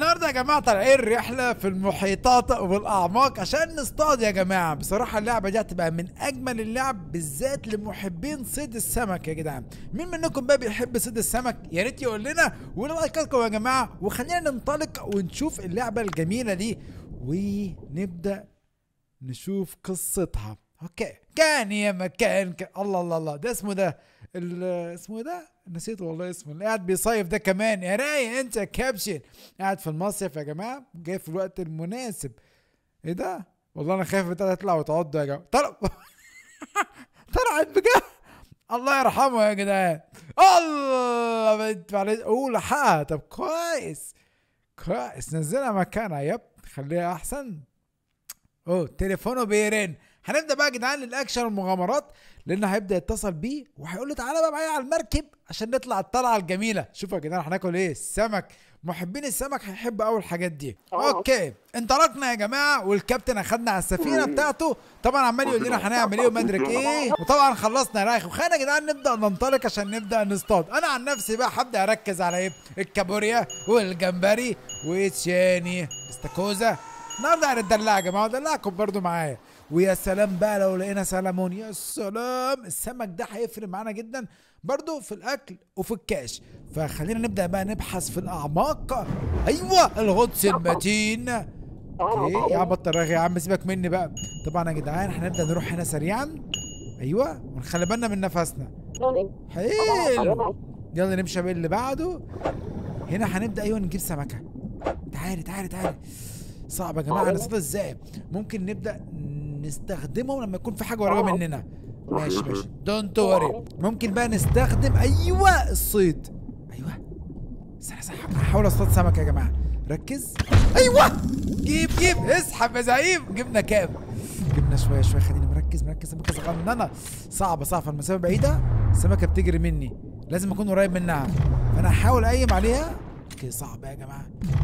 النهارده يا جماعه طالعين رحله في المحيطات والاعماق عشان نصطاد يا جماعه بصراحه اللعبه دي هتبقى من اجمل اللعب بالذات لمحبين صيد السمك يا جدعان مين منكم بقى بيحب صيد السمك يا ريت يقول لنا ولايكاتكم يا جماعه وخلينا ننطلق ونشوف اللعبه الجميله دي ونبدا نشوف قصتها اوكي كان يا مكان ك... الله الله الله ده اسمه ده ال- اسمه ده نسيت والله اسمه اللي قاعد بيصيف ده كمان يا رايق انت يا كابشن قاعد في المصيف يا جماعه جاي في الوقت المناسب ايه ده والله انا خايف بتاع تطلع وتعض يا جماعه طلع طلعت بجد الله يرحمه يا جدعان الله بنت معلش اوه لحقها طب كويس كويس نزلها مكانها يب خليها احسن اوه تليفونه بيرن هنبدا بقى يا جدعان للاكشن والمغامرات لان هيبدا يتصل بيه وهيقول له تعالى بقى معايا على المركب عشان نطلع الطلعه الجميله شوفوا يا جدعان هناكل ايه السمك محبين السمك هيحبوا قوي الحاجات دي اوكي انطلقنا يا جماعه والكابتن اخدنا على السفينه بتاعته طبعا عمال يقول لنا هنعمل ايه وما ادرك ايه وطبعا خلصنا رايح وخلينا يا جدعان نبدا ننطلق عشان نبدا نصطاد انا عن نفسي بقى هبدا اركز على ايه الكابوريا والجمبري وايه تاني استاكوزا النهارده هنتدلع يا جماعه ودلعكم برضو معايا ويا سلام بقى لو لقينا سلمون يا سلام السمك ده هيفرق معانا جدا برضو في الاكل وفي الكاش فخلينا نبدا بقى نبحث في الاعماق ايوه الغطس المتين اوكي يا بطل رغي يا عم سيبك مني بقى طبعا يا جدعان هنبدا نروح هنا سريعا ايوه ونخلي بالنا من نفسنا حلو يلا نمشي بقى اللي بعده هنا هنبدا ايوه نجيب سمكه تعالي تعالي تعالي صعب يا جماعه نصطاد ازاي ممكن نبدا نستخدمهم لما يكون في حاجه قريبه مننا ماشي ماشي دونت وري ممكن بقى نستخدم ايوه الصيد ايوه استنى استنى هحاول اصطاد سمك يا جماعه ركز ايوه جيب جيب اسحب يا زعيم جبنا كام جبنا شويه شويه خليني مركز مركز سمكه صغننه صعبه صعبه المسافه بعيده السمكه بتجري مني لازم اكون قريب منها فانا هحاول اقيم عليها اوكي صعبه يا جماعه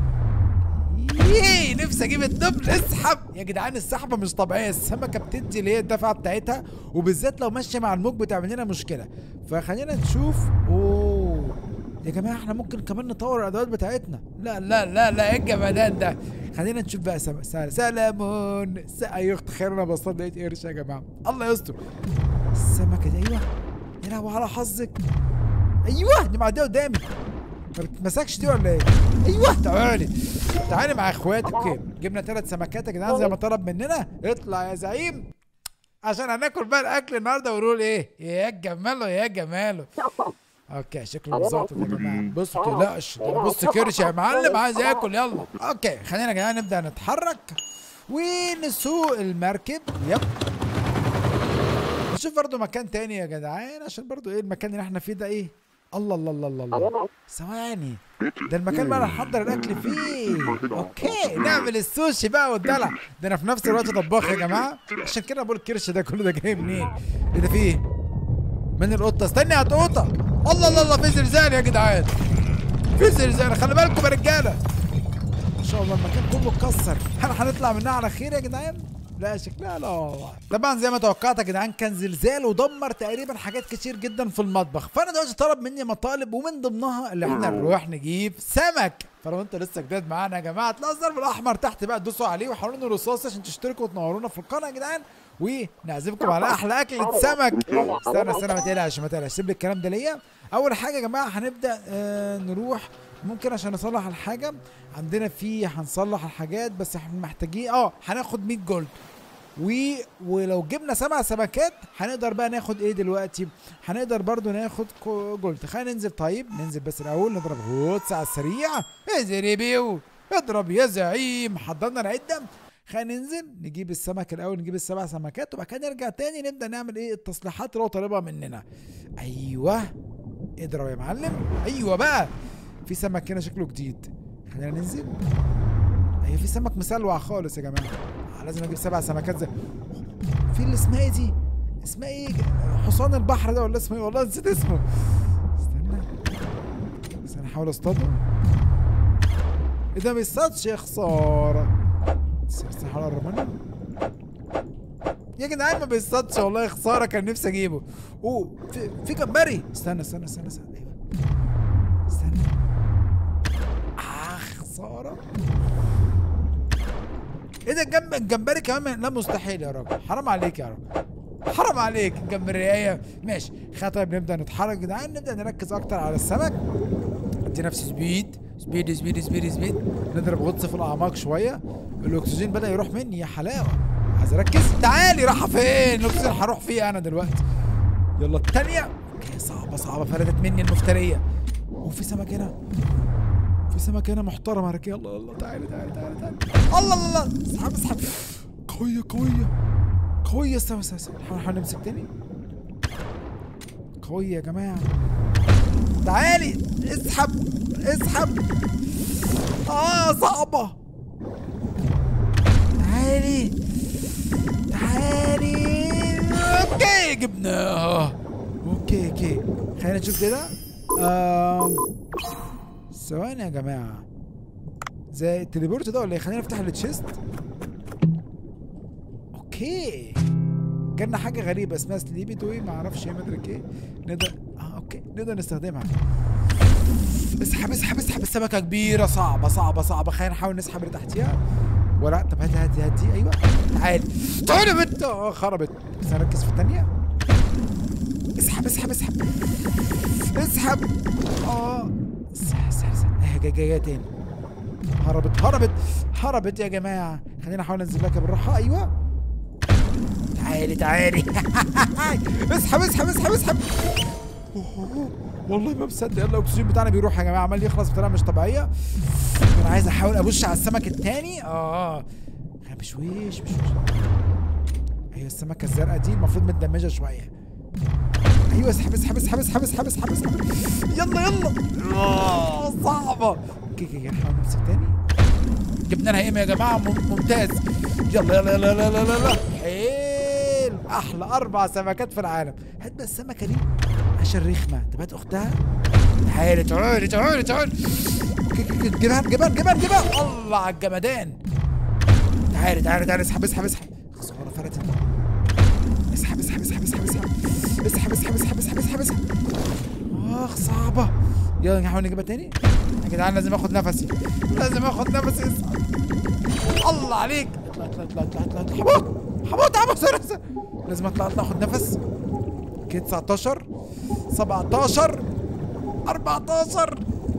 ايه نفسي اجيب الدبل اسحب يا جدعان السحبه مش طبيعيه السمكه بتدي اللي هي الدفعه بتاعتها وبالذات لو ماشيه مع الموج بتعمل لنا مشكله فخلينا نشوف اوه يا جماعه احنا ممكن كمان نطور الادوات بتاعتنا لا لا لا لا ايه الجمدان ده خلينا نشوف بقى سم... سل... سلمون س... ايوه تخيل انا بصطاد لقيت قرش يا جماعه الله يستر السمكه دي ايوه يا لهوي على حظك ايوه دي معديه قدامي ما بتمسكش دي ولا ايه؟ ايوه تعالي تعالي مع اخواتك اوكي جبنا ثلاث سمكات يا جدعان زي ما طلب مننا اطلع يا زعيم عشان هناكل بقى الاكل النهارده ونقول ايه يا جماله يا جماله اوكي شكله مظبط يا جماعه بص ما تقلقش بص كرش يا معلم عايز ياكل يلا اوكي خلينا يا جدعان نبدا نتحرك ونسوق المركب يب نشوف برضو مكان تاني يا جدعان عشان برضو ايه المكان اللي احنا فيه ده ايه الله الله الله الله, الله. ثواني ده المكان بقى اللي هنحضر الاكل فيه اوكي نعمل السوشي بقى والدلع ده انا في نفس الوقت طباخ يا جماعه عشان كده بقول الكرش ده كله ده جاي منين ايه ده فيه من القطه استني يا قطه الله الله الله في زلزال يا جدعان في زلزال خلي بالكم يا رجاله ما شاء الله المكان كله اتكسر هل هنطلع منها على خير يا جدعان لا شكلها لا والله طبعا زي ما توقعت يا جدعان كان زلزال ودمر تقريبا حاجات كتير جدا في المطبخ فانا دلوقتي طلب مني مطالب ومن ضمنها اللي احنا نروح نجيب سمك فلو انت لسه جداد معانا يا جماعه تلاقوا الضرب الاحمر تحت بقى تدوسوا عليه وحولوا لنا رصاص عشان تشتركوا وتنورونا في القناه يا جدعان ونعزمكم على احلى اكله سمك استنى استنى ما تقلقش ما تقلقش سيب لي الكلام ده ليا اول حاجه يا جماعه هنبدا آه نروح ممكن عشان نصلح الحاجه عندنا في هنصلح الحاجات بس احنا محتاجين اه هناخد 100 جولد و... ولو جبنا سبع سمكات هنقدر بقى ناخد ايه دلوقتي هنقدر برضو ناخد كو- جولد خلينا ننزل طيب ننزل بس الاول نضرب هوتس على السريع انزل بيو اضرب يا زعيم حضرنا العده خلينا ننزل نجيب السمك الاول نجيب السبع سمكات وبعد كده نرجع تاني نبدا نعمل ايه التصليحات اللي هو طالبها مننا ايوه اضرب يا معلم ايوه بقى في سمك هنا شكله جديد خلينا ننزل ايوه في سمك مسلوع خالص يا جماعه آه، لازم اجيب سبع سمكات زي في اللي اسمها ايه دي اسمها ايه حصان البحر ده ولا اسمه ايه والله نسيت اسمه استنى بس انا احاول اصطاده ايه ده ما بيصطادش يا خساره بس بس احاول اقرب منه يا جدعان ما بيصطادش والله خساره كان نفسي اجيبه اوه في في جمبري استنى استنى استنى استنى ايوه استنى آه خسارة ايه ده الجنب الجمبري كمان لا مستحيل يا راجل حرام عليك يا راجل حرام عليك الجمبريه ماشي خلاص طيب نبدا نتحرك يا جدعان نبدا نركز اكتر على السمك ادي نفسي سبيد سبيد سبيد سبيد سبيد نضرب غطس في الاعماق شويه الاكسجين بدا يروح مني يا حلاوه عايز اركز تعالي رايحه فين الاكسجين هروح فيه انا دلوقتي يلا الثانيه اوكي صعبه صعبه فلتت مني المفتريه وفي سمك هنا في سمك هنا محترم هركي يلا يلا تعالي تعالي تعالي تعالي الله الله الله اسحب اسحب قوية قوية قوية استنى استنى استنى نحاول نحاول نمسك تاني قوية يا جماعة تعالي اسحب اسحب اه صعبة تعالي تعالي اوكي جبناها اوكي اوكي خلينا نشوف كده آم. ثواني يا جماعة زي التليبورت ده ولا ايه خلينا نفتح التشيست اوكي جالنا حاجة غريبة اسمها سليبي توي ما اعرفش ايه مدرك ايه نقدر اه اوكي نقدر نستخدمها اسحب اسحب اسحب السمكة كبيرة صعبة صعبة صعبة خلينا نحاول نسحب اللي تحتيها ولا طب هاتي هاتي هاتي ايوه تعالي تعالي يا بنت اه خربت بس هنركز في الثانية اسحب اسحب اسحب اسحب اه اسحب اسحب اسحب اه جاي جاي جاي تاني هربت هربت هربت يا جماعة خلينا نحاول ننزل لك بالراحة ايوه تعالي تعالي اسحب اسحب اسحب اسحب أوه، والله ما مصدق يلا الاكسجين بتاعنا بيروح يا جماعه عمال يخلص بطريقه مش طبيعيه انا عايز احاول ابش على السمك التاني اه مش ويش مش ويش ايوه السمكه الزرقاء دي المفروض متدمجه شويه ايوه اسحب اسحب اسحب اسحب اسحب اسحب اسحب يلا يلا آه، صعبه اوكي اوكي نحاول نمسك تاني جبنا لها ايه يا جماعه مم- ممتاز يلا يلا يلا يلا يلا يلا, يلا. حلو احلى اربع سمكات في العالم هات بقى السمكه دي عشان رخمه طب هات اختها تعالي تعالي تعالي تعالي اوكي اوكي اوكي جيبها جيبها جيبها جيبها الله على الجمدان تعالي تعالي تعالي اسحب اسحب اسحب خساره فرقت اسحب اسحب اسحب اسحب اسحب اسحب اسحب اسحب اسحب اسحب اسحب اخ صعبة يلا نحاول نجيبها تاني يا جدعان لازم اخد نفسي لازم اخد نفسي اسحب الله عليك اطلع اطلع اطلع اطلع اطلع اطلع حمود حمود حمود سرع سرع لازم اطلع اطلع اخد نفس اوكي 19 17 14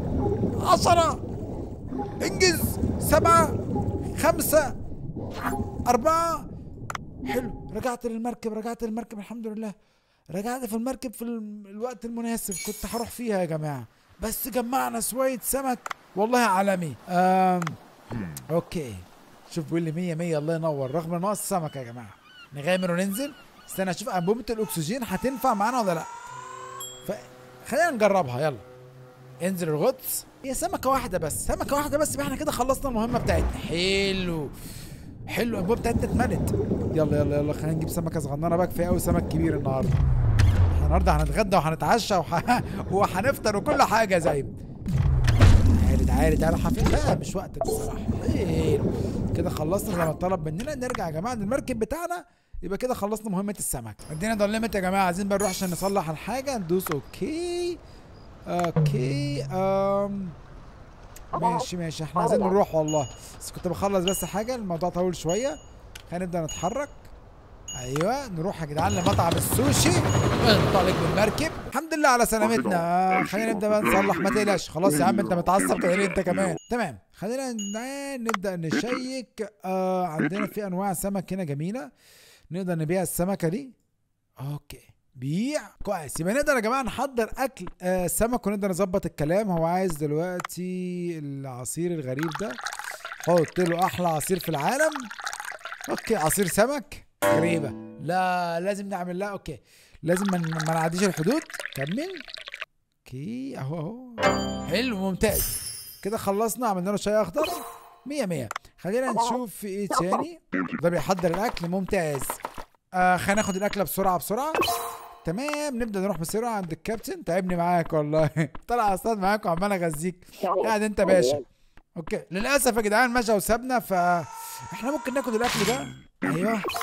10 انجز سبعة خمسة أربعة حلو رجعت للمركب رجعت للمركب الحمد لله رجعت في المركب في الم- الوقت المناسب كنت هروح فيها يا جماعة بس جمعنا شوية سمك والله عالمي أم اوكي شوف بيقول لي 100 100 الله ينور رغم ان ناقص سمك يا جماعة نغامر وننزل استنى اشوف انبوبة الاكسجين هتنفع معانا ولا لا فخلينا نجربها يلا انزل الغطس هي سمكة واحدة بس سمكة واحدة بس يبقى احنا كده خلصنا المهمة بتاعتنا حلو حلو الانبوبة بتاعتنا اتملت يلا يلا يلا خلينا نجيب سمكة صغننة بقى كفاية قوي سمك كبير النهاردة احنا النهاردة هنتغدى وهنتعشى وح... وهنفطر وكل حاجة زي تعالي تعالي تعالي حفيظ لا مش وقتك بصراحة حلو كده خلصنا زي ما طلب مننا نرجع يا جماعة للمركب بتاعنا يبقى كده خلصنا مهمة السمك الدنيا ضلمت يا جماعة عايزين بقى نروح عشان نصلح الحاجة ندوس اوكي اوكي أم ماشي ماشي احنا عايزين نروح والله بس كنت بخلص بس حاجة الموضوع طول شوية خلينا نبدأ نتحرك ايوه نروح يا جدعان لمطعم السوشي ننطلق بالمركب الحمد لله على سلامتنا آه، خلينا نبدا بقى نصلح ما تقلقش خلاص يا عم انت متعصب كده ليه انت كمان تمام خلينا ن- نبدا نشيك آه عندنا في انواع سمك هنا جميله نقدر نبيع السمكه دي اوكي بيع كويس يبقى نقدر يا جماعه نحضر اكل آه سمك ونقدر نظبط الكلام هو عايز دلوقتي العصير الغريب ده حط له احلى عصير في العالم اوكي عصير سمك غريبه لا لازم نعمل لها اوكي لازم ما ما نعديش الحدود كمل اوكي اهو اهو حلو ممتاز كده خلصنا عملنا له شاي اخضر مية مية خلينا نشوف في ايه تاني ده بيحضر الاكل ممتاز آه خلينا ناخد الاكله بسرعه بسرعه تمام نبدا نروح بسرعه عند الكابتن تعبني معاك والله طلع اصطاد معاك وعمال اغذيك قاعد انت باشا اوكي للاسف يا جدعان مشى وسابنا ف احنا ممكن ناخد الاكل ده ايوه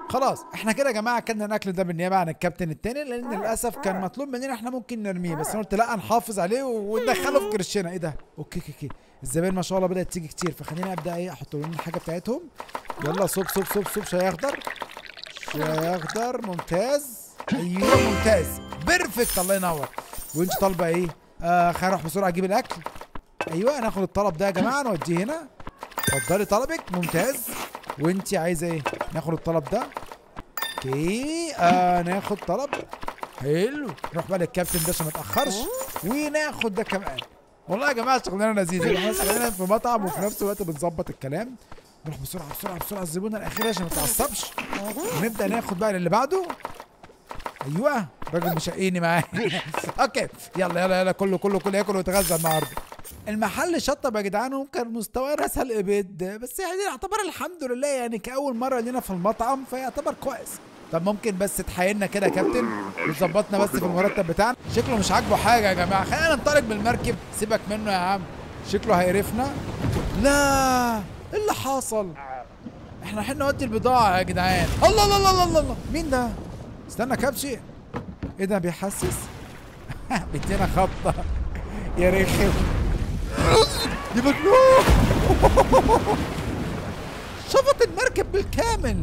خلاص احنا كده يا جماعه كنا الاكل ده بالنيابه عن الكابتن التاني لان للاسف كان مطلوب مننا احنا ممكن نرميه بس انا قلت لا نحافظ عليه وندخله في كرشنا ايه ده اوكي اوكي اوكي الزبائن ما شاء الله بدات تيجي كتير فخليني ابدا ايه احط لهم الحاجه بتاعتهم يلا صوب صوب صوب صوب شاي اخضر شاي اخضر ممتاز ايوه ممتاز بيرفكت الله ينور وانت طالبه ايه آه خلينا نروح بسرعه اجيب الاكل ايوه ناخد الطلب ده يا جماعه نوديه هنا اتفضلي طلبك ممتاز وانت عايزه ايه ناخد الطلب ده اوكي آه ناخد طلب حلو نروح بقى للكابتن ده عشان ما نتاخرش وناخد ده كمان والله يا جماعه شغلانه لذيذه احنا شغالين في مطعم وفي نفس الوقت بنظبط الكلام نروح بسرعه بسرعه بسرعه الزبونه الاخيره عشان ما تتعصبش ونبدا ناخد بقى اللي بعده ايوه الراجل مشقيني معاه اوكي يلا يلا يلا كله كله كله ياكل ويتغذى النهارده المحل شطب يا جدعان وكان مستواه اسهل ابد بس يعني يعتبر الحمد لله يعني كاول مره لينا في المطعم فيعتبر كويس طب ممكن بس تحايلنا كده يا كابتن وتظبطنا بس في المرتب بتاعنا شكله مش عاجبه حاجه يا جماعه خلينا ننطلق بالمركب سيبك منه يا عم شكله هيقرفنا لا ايه اللي حصل احنا رايحين نودي البضاعه يا جدعان الله الله الله الله الله مين ده استنى كبشي ايه ده بيحسس بيدينا خبطه يا رخم دي مجنون شفط المركب بالكامل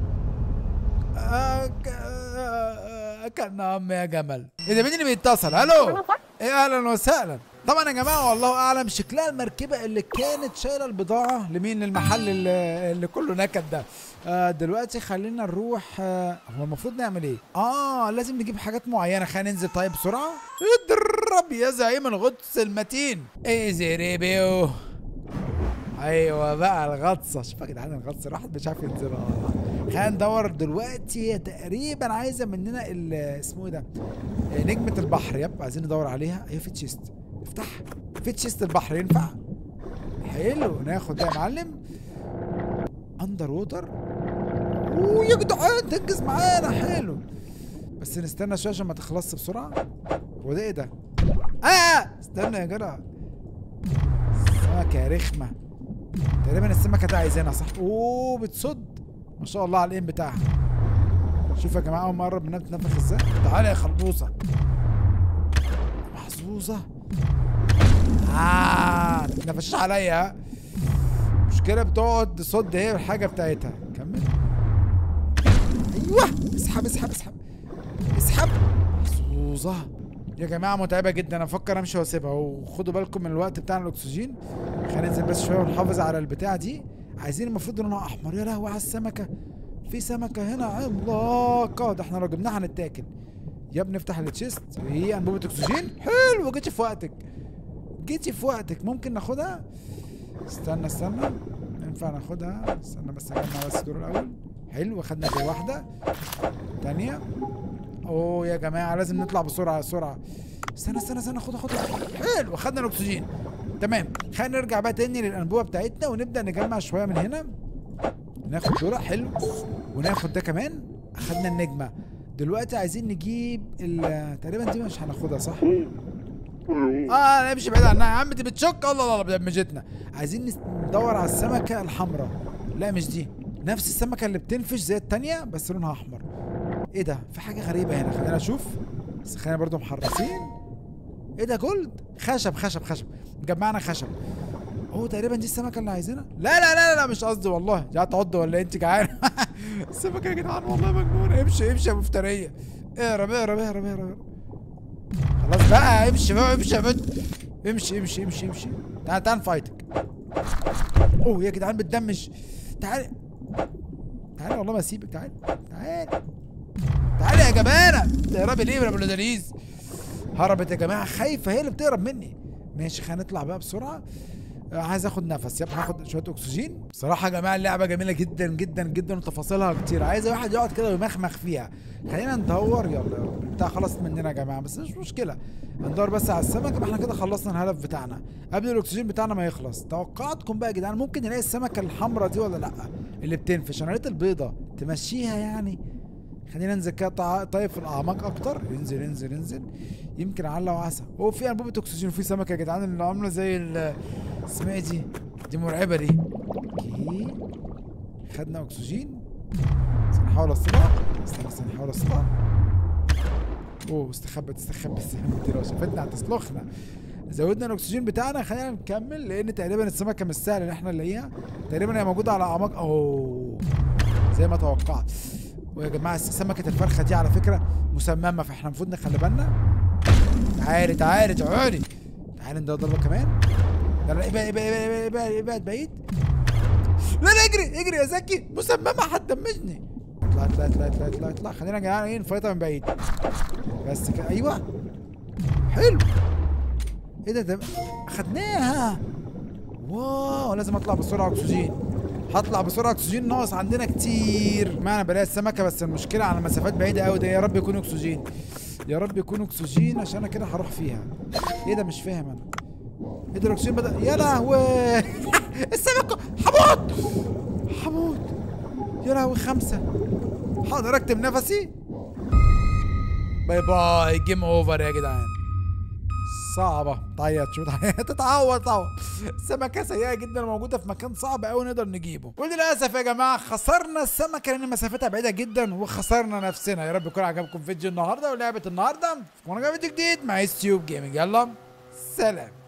آه، ك- آه، كان عم يا جمل ايه ده مين اللي بيتصل الو ايه اهلا وسهلا طبعا يا جماعه والله اعلم شكلها المركبه اللي كانت شايله البضاعه لمين للمحل اللي, اللي كله نكد ده آه دلوقتي خلينا نروح آه هو المفروض نعمل ايه اه لازم نجيب حاجات معينه خلينا ننزل طيب بسرعه اضرب يا زعيم الغطس المتين ايزي ريبيو ايوه بقى الغطسه شوف يا جدعان الغطس الواحد مش عارف ينزلها خلينا ندور دلوقتي هي تقريبا عايزه مننا ال- اسمه ايه ده آه، نجمه البحر يب عايزين ندور عليها هي في تشيست افتح في تشيست البحر ينفع حلو ناخد ده يا معلم اندر ووتر اوه يا جدعان تنجز معانا حلو بس نستنى شويه عشان ما تخلصش بسرعه هو ده ايه ده اه استنى يا جدع سمكه رخمه تقريبا السمكه دي عايزينها صح اوه بتصد ما شاء الله على الايم بتاعها شوف يا جماعه اول ما اقرب منها بتنفخ ازاي تعالى يا خلبوصه محظوظه اه ما تتنفسش عليا ها مشكله بتقعد تصد هي الحاجه بتاعتها كمل ايوه اسحب اسحب اسحب اسحب محظوظه يا جماعه متعبه جدا انا افكر امشي واسيبها وخدوا بالكم من الوقت بتاعنا الاكسجين خلينا ننزل بس شويه ونحافظ على البتاع دي عايزين المفروض لونها احمر يا لهوي على السمكه في سمكه هنا عملاقه ده احنا لو جبناها هنتاكل يا ابني افتح التشيست هي انبوبه اكسجين حلو جيتي في وقتك جيتي في وقتك ممكن ناخدها استنى استنى ينفع ناخدها استنى بس اجمع بس دول الاول حلو خدنا دي واحده تانية اوه يا جماعه لازم نطلع بسرعه بسرعه استنى استنى استنى خدها خدها حلو خدنا الاكسجين تمام خلينا نرجع بقى تاني للانبوبه بتاعتنا ونبدا نجمع شويه من هنا ناخد دول حلو وناخد ده كمان اخدنا النجمه دلوقتي عايزين نجيب ال- تقريبا دي مش هناخدها صح اه نمشي بعيد عنها يا عم دي بتشك الله الله الله دمجتنا عايزين نس- ندور على السمكه الحمراء لا مش دي نفس السمكه اللي بتنفش زي التانية بس لونها احمر ايه ده في حاجه غريبه هنا خلينا نشوف بس خلينا برضو محرصين ايه ده جولد خشب خشب خشب جمعنا خشب هو تقريبا دي السمكه اللي عايزينها لا لا لا لا مش قصدي والله جاي تعض ولا انت جعان السمكه يا جدعان والله مجنونه امشي امشي يا مفتريه اهرب اهرب اهرب اهرب خلاص بقى امشي بقى امشي يا بنت امشي امشي امشي امشي تعال تعال نفايتك اوه يا جدعان بتدمج تعال تعال والله ما اسيبك تعال تعال تعال يا جبانه تهربي ليه من ابو لدريز هربت يا جماعه خايفه هي اللي بتهرب مني ماشي خلينا نطلع بقى بسرعه آه، عايز اخد نفس يبقى هاخد شويه اكسجين بصراحه يا جماعه اللعبه جميله جدا جدا جدا وتفاصيلها كتير عايز واحد يقعد كده ويمخمخ فيها خلينا ندور يلا يلا بتاع خلص مننا يا جماعه بس مش مشكله ندور بس على السمك يبقى احنا كده خلصنا الهدف بتاعنا قبل الاكسجين بتاعنا ما يخلص توقعاتكم بقى يا جدعان ممكن نلاقي السمكه الحمراء دي ولا لا اللي بتنفش انا لقيت البيضه تمشيها يعني خلينا ننزل كده طا- طيب في الاعماق اكتر انزل انزل انزل يمكن على وعسى هو في انبوبه اكسجين وفي سمكه يا جدعان اللي عامله زي ال- اسمها ايه دي دي مرعبه دي اوكي خدنا اكسجين نحاول اصطادها استنى استنى نحاول اصطادها اوه استخبت استخبت استخبت لو شافتنا هتسلخنا زودنا الاكسجين بتاعنا خلينا نكمل لان تقريبا السمكه مش سهل ان احنا نلاقيها تقريبا هي موجوده على اعماق اوه زي ما توقعت ويا جماعه سمكه الفرخه دي على فكره مسممه فاحنا المفروض نخلي بالنا تعالي تعالي تعالي تعالي ندور كمان لا لا ابعد ابعد ابعد ابعد ابعد بعيد لا لا اجري اجري يا زكي مسممه هتدمجني اطلع اطلع اطلع اطلع اطلع اطلع خلينا يا جدعان ايه نفايتها من بعيد بس كده ايوه حلو ايه ده ده اخدناها واو لازم اطلع بسرعه اكسجين هطلع بسرعه اكسجين ناقص عندنا كتير ما انا بلاقي السمكه بس المشكله على مسافات بعيده قوي ده يا رب يكون اكسجين يا رب يكون اكسجين عشان انا كده هروح فيها ايه ده مش فاهم انا ايه ده الاكسجين بدا يا لهوي السمكه هموت هموت يا لهوي خمسه حاضر اكتم نفسي باي باي جيم اوفر يا جدعان صعبة تعيط شو تعيط تتعود طبعا السمكة سيئة جدا موجودة في مكان صعب قوي نقدر نجيبه وللأسف يا جماعة خسرنا السمكة لأن مسافتها بعيدة جدا وخسرنا نفسنا يا رب يكون عجبكم فيديو النهاردة ولعبة النهاردة ونرجع فيديو جديد مع ستيوب جيمنج يلا سلام